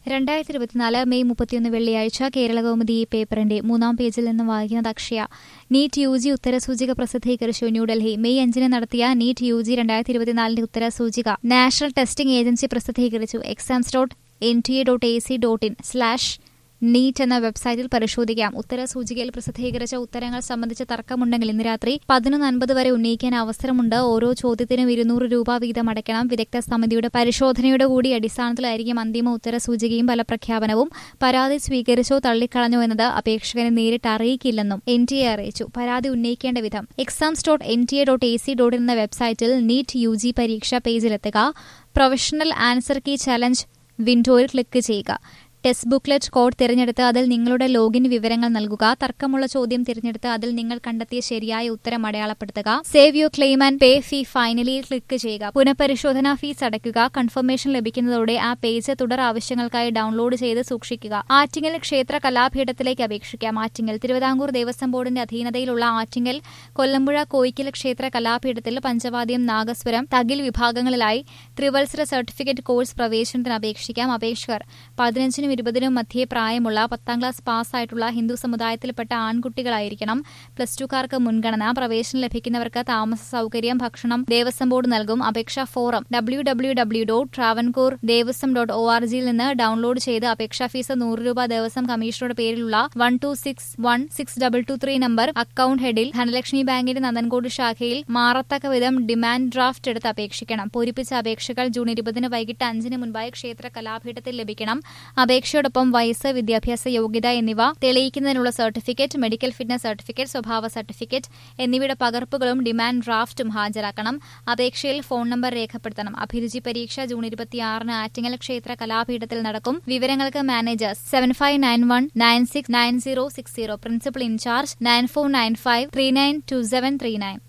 രണ്ടായിരത്തി ഇരുപത്തിനാല് മെയ് മുപ്പത്തിയൊന്ന് വെള്ളിയാഴ്ച കേരളകൗമുദി ഈ പേപ്പറിന്റെ മൂന്നാം പേജിൽ നിന്ന് വായിക്കുന്നത് അക്ഷയ നീറ്റ് യു ജി ഉത്തരസൂചിക പ്രസിദ്ധീകരിച്ചു ന്യൂഡൽഹി മെയ് അഞ്ചിന് നടത്തിയ നീറ്റ് യു ജി രണ്ടായിരത്തി ഇരുപത്തിനാലിന്റെ ഉത്തരസൂചിക നാഷണൽ ടെസ്റ്റിംഗ് ഏജൻസി പ്രസിദ്ധീകരിച്ചു exams dot N T A dot A C dot in slash NEET എന്ന വെബ്സൈറ്റിൽ പരിശോധിക്കാം ഉത്തരസൂചികയിൽ പ്രസിദ്ധീകരിച്ച ഉത്തരങ്ങൾ സംബന്ധിച്ച തർക്കമുണ്ടെങ്കിൽ ഇന്ന് രാത്രി പതിനൊന്ന് അൻപത് വരെ ഉന്നയിക്കാൻ അവസരമുണ്ട് ഓരോ ചോദ്യത്തിനും ഇരുന്നൂറ് രൂപ വീതം അടയ്ക്കണം വിദഗ്ധ സമിതിയുടെ പരിശോധനയുടെ കൂടി അടിസ്ഥാനത്തിലായിരിക്കും അന്തിമ ഉത്തരസൂചികയും ഫലപ്രഖ്യാപനവും പരാതി സ്വീകരിച്ചോ തള്ളിക്കളഞ്ഞോ എന്നത് അപേക്ഷകനെ നേരിട്ട് അറിയിക്കില്ലെന്നും എൻ ടി എ അറിയിച്ചു പരാതി ഉന്നയിക്കേണ്ട വിധം exams dot N T A dot A C dot എന്ന വെബ്സൈറ്റിൽ നീറ്റ് യു ജി പരീക്ഷ പേജിലെത്തുക പ്രൊഫഷണൽ ആൻസർ കീ ചലഞ്ച് വിൻഡോയിൽ ക്ലിക്ക് ചെയ്യുക ടെസ്റ്റ് ബുക്ക്ലെറ്റ് കോഡ് തിരഞ്ഞെടുത്ത് അതിൽ നിങ്ങളുടെ ലോഗിൻ വിവരങ്ങൾ നൽകുക തർക്കമുള്ള ചോദ്യം തിരഞ്ഞെടുത്ത് അതിൽ നിങ്ങൾ കണ്ടെത്തിയ ശരിയായ ഉത്തരം അടയാളപ്പെടുത്തുക save you claim and pay fee ഫൈനലിൽ ക്ലിക്ക് ചെയ്യുക പുനഃപരിശോധനാ ഫീസ് അടയ്ക്കുക കൺഫർമേഷൻ ലഭിക്കുന്നതോടെ ആ പേജ് തുടർ ആവശ്യങ്ങൾക്കായി ഡൗൺലോഡ് ചെയ്ത് സൂക്ഷിക്കുക ആറ്റിങ്ങൽ ക്ഷേത്ര കലാപീഠത്തിലേക്ക് അപേക്ഷിക്കാം ആറ്റിങ്ങൽ തിരുവിതാംകൂർ ദേവസ്വം ബോർഡിന്റെ അധീനതയിലുള്ള ആറ്റിങ്ങൽ കൊല്ലമ്പുഴ കോയിക്കൽ ക്ഷേത്ര കലാപീഠത്തിൽ പഞ്ചവാദ്യം നാഗസ്വരം തകിൽ വിഭാഗങ്ങളിലായി ത്രിവത്സര സർട്ടിഫിക്കറ്റ് കോഴ്സ് പ്രവേശനത്തിന് അപേക്ഷിക്കാം അപേക്ഷകർ പതിനഞ്ചിനും ഇരുപതിനും മധ്യേ പ്രായമുള്ള പത്താം ക്ലാസ് പാസ്സായിട്ടുള്ള ഹിന്ദു സമുദായത്തിൽപ്പെട്ട ആൺകുട്ടികളായിരിക്കണം പ്ലസ് ടുക്കാർക്ക് മുൻഗണന പ്രവേശനം ലഭിക്കുന്നവർക്ക് താമസ സൗകര്യം ഭക്ഷണം ദേവസ്വം ബോർഡ് നൽകും അപേക്ഷാ form W W W dot Travancore Devaswom dot O R ജിയിൽ നിന്ന് ഡൗൺലോഡ് ചെയ്ത് അപേക്ഷാ ഫീസ് നൂറ് രൂപ ദേവസ്വം കമ്മീഷണറുടെ പേരിലുള്ള one two six one six double two three number account ഹെഡിൽ ധനലക്ഷ്മി ബാങ്കിന്റെ നന്ദൻകോട് ശാഖയിൽ മാറത്തക്ക വിധം ഡിമാൻഡ് ഡ്രാഫ്റ്റ് എടുത്ത് അപേക്ഷിക്കണം പൂരിപ്പിച്ച അപേക്ഷകൾ ജൂൺ ഇരുപതിന് വൈകിട്ട് അഞ്ചിന് മുൻപായി ക്ഷേത്ര കലാപീഠത്തിൽ ലഭിക്കണം അപേക്ഷയോടൊപ്പം വയസ്സ് വിദ്യാഭ്യാസ യോഗ്യത എന്നിവ തെളിയിക്കുന്നതിനുള്ള സർട്ടിഫിക്കറ്റ് മെഡിക്കൽ ഫിറ്റ്നസ് സർട്ടിഫിക്കറ്റ് സ്വഭാവ സർട്ടിഫിക്കറ്റ് എന്നിവയുടെ പകർപ്പുകളും ഡിമാൻഡ് ഡ്രാഫ്റ്റും ഹാജരാക്കണം അപേക്ഷയിൽ ഫോൺ നമ്പർ രേഖപ്പെടുത്തണം അഭിരുചി പരീക്ഷ ജൂൺ ഇരുപത്തിയാറിന് ആറ്റിങ്ങൽ ക്ഷേത്ര കലാപീഠത്തിൽ നടക്കും വിവരങ്ങൾക്ക് managers seven five nine one nine six nine zero six zero principal in charge nine four nine five three nine two seven three nine